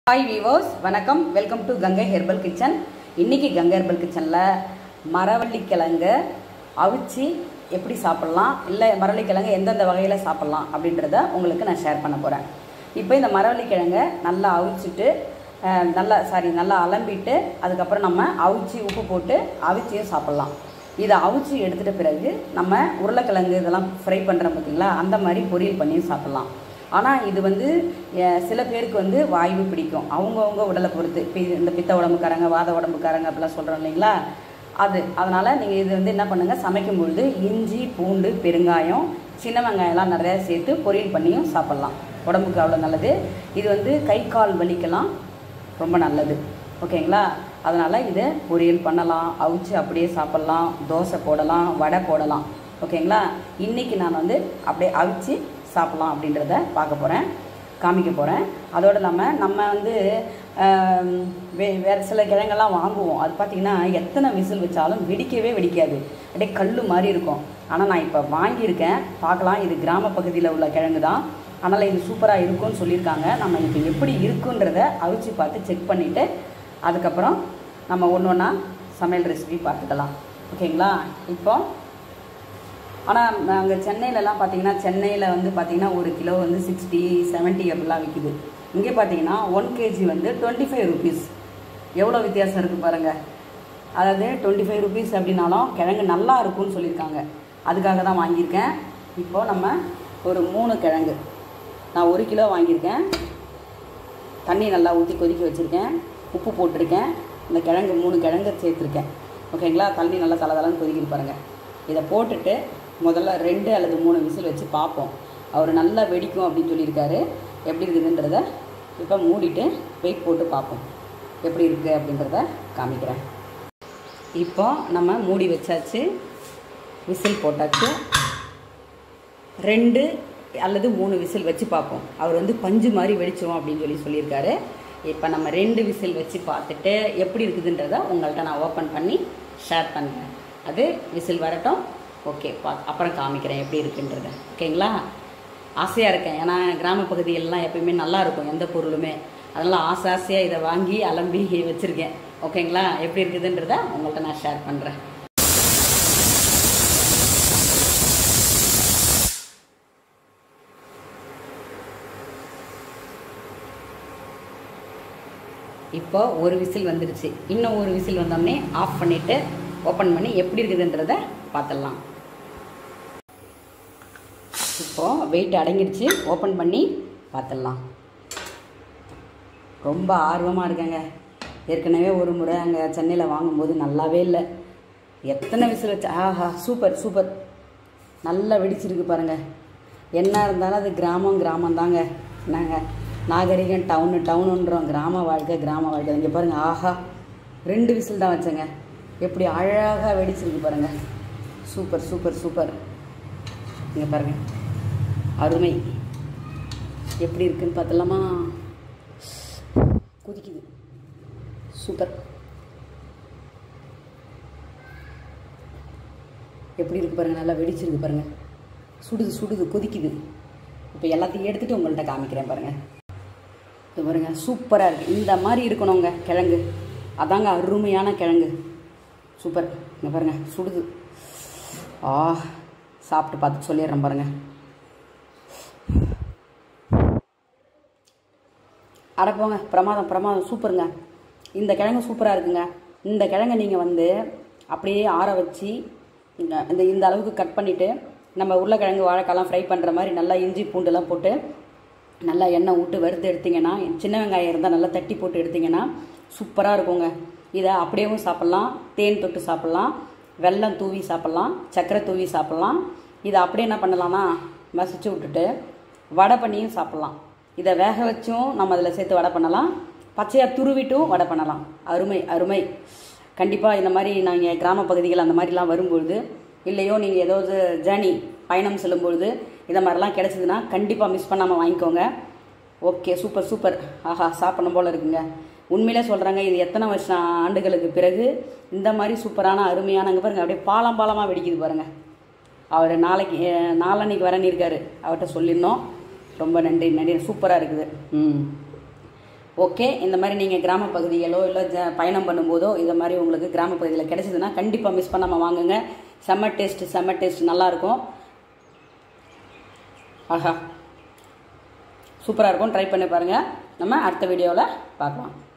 hi viewers வணக்கம் welcome to Gangai herbal kitchen இன்னைக்கு Gangai herbal கிச்சனில் மரவள்ளிக்கிழங்கு அவிச்சு எப்படி சாப்பிட்லாம் இல்லை மரவள்ளிக்கிழங்கு எந்தெந்த வகையில் சாப்பிட்லாம் அப்படின்றத உங்களுக்கு நான் ஷேர் பண்ண போகிறேன் இப்போ இந்த மரவள்ளிக்கிழங்கை நல்லா அவிச்சிட்டு அஹ், நல்லா சாரி நல்லா அலம்பிட்டு அதுக்கப்புறம் நம்ம அவிச்சு உப்பு போட்டு அவிச்சியும் சாப்பிட்லாம் இதை அவிச்சு எடுத்துட்ட பிறகு நம்ம உருளைக்கிழங்கு இதெல்லாம் ஃப்ரை பண்ணுறோம் பார்த்தீங்களா அந்த மாதிரி பொரியல் பண்ணியும் சாப்பிட்லாம் ஆனால் இது வந்து அஹ், சில பேருக்கு வந்து வாய்வு பிடிக்கும் அவங்கவுங்க உடலை பொறுத்து இப்போ இது இந்த பித்த உடம்புக்காரங்க வாத உடம்புக்காரங்க அப்படிலாம் சொல்கிறோம் இல்லைங்களா அது அதனால் நீங்கள் இது வந்து என்ன பண்ணுங்கள் சமைக்கும் பொழுது இஞ்சி பூண்டு பெருங்காயம் சின்ன வெங்காயம்லாம் நிறையா சேர்த்து பொரியல் பண்ணியும் சாப்பிட்லாம் உடம்புக்கு அவ்வளோ நல்லது இது வந்து கை கால் வலிக்கெல்லாம் ரொம்ப நல்லது ஓகேங்களா அதனால் இதை பொரியல் பண்ணலாம் அவிச்சு அப்படியே சாப்பிட்லாம் தோசை போடலாம் வடை போடலாம் ஓகேங்களா இன்றைக்கி நான் வந்து அப்படியே அவிச்சு சாப்பிட்லாம் அப்படின்றத பார்க்க போகிறேன் காமிக்க போகிறேன் அதோடு இல்லாமல் நம்ம வந்து ஆம், வே வேறு சில கிழங்கெல்லாம் வாங்குவோம் அது பார்த்திங்கன்னா எத்தனை விசில் வச்சாலும் வெடிக்கவே வெடிக்காது அப்படியே கல் மாதிரி இருக்கும் ஆனால் நான் இப்போ வாங்கியிருக்கேன் பார்க்கலாம் இது கிராம பகுதியில் உள்ள கிழங்கு தான் அதனால் இது சூப்பராக இருக்கும்னு சொல்லியிருக்காங்க நம்ம இப்போ எப்படி இருக்குன்றத அவிச்சு பார்த்து செக் பண்ணிவிட்டு அதுக்கப்புறம் நம்ம ஒன்று ஒன்றா சமையல் ரெசிபி பார்த்துக்கலாம் ஓகேங்களா இப்போ ஆனால் நாங்கள் சென்னையிலலாம் பார்த்தீங்கன்னா சென்னையில் வந்து பார்த்தீங்கன்னா ஒரு கிலோ வந்து சிக்ஸ்டி 70 அப்படிலாம் விற்கிது இங்கே பார்த்தீங்கன்னா ஒன் கேஜி வந்து டுவெண்ட்டி ஃபைவ் ருபீஸ் எவ்வளோ வித்தியாசம் இருக்குது பாருங்கள் அதாவது டுவெண்ட்டி ஃபைவ் ருபீஸ் அப்படின்னாலும் கிழங்கு நல்லா இருக்கும்னு சொல்லியிருக்காங்க அதுக்காக தான் வாங்கியிருக்கேன் இப்போது நம்ம ஒரு மூணு கிழங்கு நான் ஒரு கிலோ வாங்கியிருக்கேன் தண்ணி நல்லா ஊற்றி கொதிக்க வச்சுருக்கேன் உப்பு போட்டிருக்கேன் இந்த கிழங்கு மூணு கிழங்கு சேர்த்துருக்கேன் ஓகேங்களா தண்ணி நல்லா தலை தலைன்னு கொதிக்குது பாருங்கள் இதை போட்டுட்டு முதல்ல ரெண்டு அல்லது மூணு விசில் வச்சு பார்ப்போம் அவர் நல்லா வெடிக்கும் அப்படின்னு சொல்லியிருக்காரு எப்படி இருக்குதுன்றத இப்போ மூடிட்டு வெயிட் போட்டு பார்ப்போம் எப்படி இருக்குது அப்படின்றத காமிக்கிறேன் இப்போ நம்ம மூடி வச்சாச்சு விசில் போட்டாச்சு ரெண்டு அல்லது மூணு விசில் வச்சு பார்ப்போம் அவர் வந்து பஞ்சு மாதிரி வெடிச்சிரும் அப்படின்னு சொல்லி சொல்லியிருக்காரு இப்போ நம்ம ரெண்டு விசில் வச்சு பார்த்துட்டு எப்படி இருக்குதுன்றத உங்கள்கிட்ட நான் ஓப்பன் பண்ணி ஷேர் பண்ணுறேன் அது விசில் வரட்டும் ஓகே பா அப்புறம் காமிக்கிறேன் எப்படி இருக்குன்றத ஓகேங்களா ஆசையாக இருக்கேன் ஏன்னா கிராம பகுதிகளெலாம் எப்பயுமே நல்லா இருக்கும் எந்த பொருளுமே அதனால் ஆசை ஆசையாக இதை வாங்கி அலம்பி வச்சுருக்கேன் ஓகேங்களா எப்படி இருக்குதுன்றத உங்கள்கிட்ட நான் ஷேர் பண்ணுறேன் இப்போ ஒரு விசில் வந்துருச்சு இன்னும் ஒரு விசில் வந்தோடனே ஆஃப் பண்ணிவிட்டு ஓப்பன் பண்ணி எப்படி இருக்குதுன்றத பார்த்துடலாம் இப்போது வெயிட் அடங்கிடுச்சு ஓப்பன் பண்ணி பார்த்துடலாம் ரொம்ப ஆர்வமாக இருக்கேங்க ஏற்கனவே ஒரு முறை அங்கே சென்னையில் வாங்கும்போது நல்லாவே இல்லை எத்தனை விசில் வச்சு ஆஹா சூப்பர் சூப்பர் நல்லா வெடிச்சிருக்கு பாருங்கள் என்ன இருந்தாலும் அது கிராமம் கிராமம் தாங்க நாங்கள் நாகரிகம் டவுனு டவுனுன்றோம் கிராம வாழ்க்கை கிராம வாழ்க்கை இங்கே பாருங்கள் ஆஹா ரெண்டு விசில் தான் வச்சேங்க எப்படி அழகாக வெடிச்சிருக்கு பாருங்கள் சூப்பர் சூப்பர் சூப்பர் இங்கே பாருங்கள் அருமை எப்படி இருக்குன்னு பார்த்தலாமா கொதிக்குது சூப்பர் எப்படி இருக்கு பாருங்க நல்லா வெடிச்சிருக்கு பாருங்க சுடுது சுடுது கொதிக்குது இப்போ எல்லாத்தையும் எடுத்துட்டு உங்கள்கிட்ட காமிக்கிறேன் பாருங்க இது பாருங்க சூப்பராக இருக்குது இந்த மாதிரி இருக்கணுங்க கிழங்கு அதாங்க அருமையான கிழங்கு சூப்பர் இங்கே பாருங்க சுடுது ஆ சாப்பிட்டு பார்த்து சொல்லிடுறேன் பாருங்க அட போங்க பிரமாதம் பிரமாதம் சூப்பருங்க இந்த கிழங்கு சூப்பராக இருக்குங்க இந்த கிழங்கை நீங்கள் வந்து அப்படியே ஆற வச்சு இந்த இந்த இந்த அளவுக்கு கட் பண்ணிவிட்டு நம்ம உருளைக்கிழங்கு வாழைக்காலாம் ஃப்ரை பண்ணுற மாதிரி நல்லா இஞ்சி பூண்டுலாம் போட்டு நல்லா எண்ணெய் விட்டு வறுத்து எடுத்தீங்கன்னா சின்ன வெங்காயம் இருந்தால் நல்லா தட்டி போட்டு எடுத்தீங்கன்னா சூப்பராக இருக்குங்க இதை அப்படியேவும் சாப்பிட்லாம் தேன் தொட்டு சாப்பிட்லாம் வெல்லம் தூவி சாப்பிட்லாம் சர்க்கரை தூவி சாப்பிட்லாம் இதை அப்படியே என்ன பண்ணலாம்னா மசிச்சு விட்டுட்டு வடை பண்ணியும் சாப்பிட்லாம் இதை வேக வச்சும் நம்ம அதில் சேர்த்து வடை பண்ணலாம் பச்சையாக துருவிட்டும் வடை பண்ணலாம் அருமை அருமை கண்டிப்பாக இந்த மாதிரி நாங்கள் கிராம பகுதிகள் அந்த மாதிரிலாம் வரும்பொழுது இல்லையோ நீங்கள் ஏதாவது ஜேர்னி பயணம் செல்லும்பொழுது இதை மாதிரிலாம் கிடச்சிதுன்னா கண்டிப்பாக மிஸ் பண்ணாமல் வாங்கிக்கோங்க ஓகே சூப்பர் சூப்பர் ஆஹா சாப்பிடணும் போல் இருக்குங்க உண்மையிலே சொல்கிறாங்க இது எத்தனை வருஷம் ஆண்டுகளுக்கு பிறகு இந்த மாதிரி சூப்பரான அருமையானங்க பாருங்க அப்படியே பாலம் பாலமாக வெடிக்குது பாருங்க அவர் நாளைக்கு அஹ், நாளான்னைக்கு வரேன்னு இருக்காரு அவர்கிட்ட சொல்லியிருந்தோம் ரொம்ப நன்றி நன்றி சூப்பராக இருக்குது ம் ஓகே இந்த மாதிரி நீங்கள் கிராம பகுதிகளோ இல்லை ஜ பயணம் பண்ணும்போதோ இந்த மாதிரி உங்களுக்கு கிராம பகுதியில் கிடைச்சதுன்னா கண்டிப்பாக மிஸ் பண்ணாமல் வாங்குங்க செம்ம டேஸ்ட் செம்ம டேஸ்ட் நல்லாயிருக்கும் ஆஹா சூப்பராக இருக்கும் ட்ரை பண்ணி பாருங்கள் நம்ம அடுத்த வீடியோவில் பார்க்கலாம்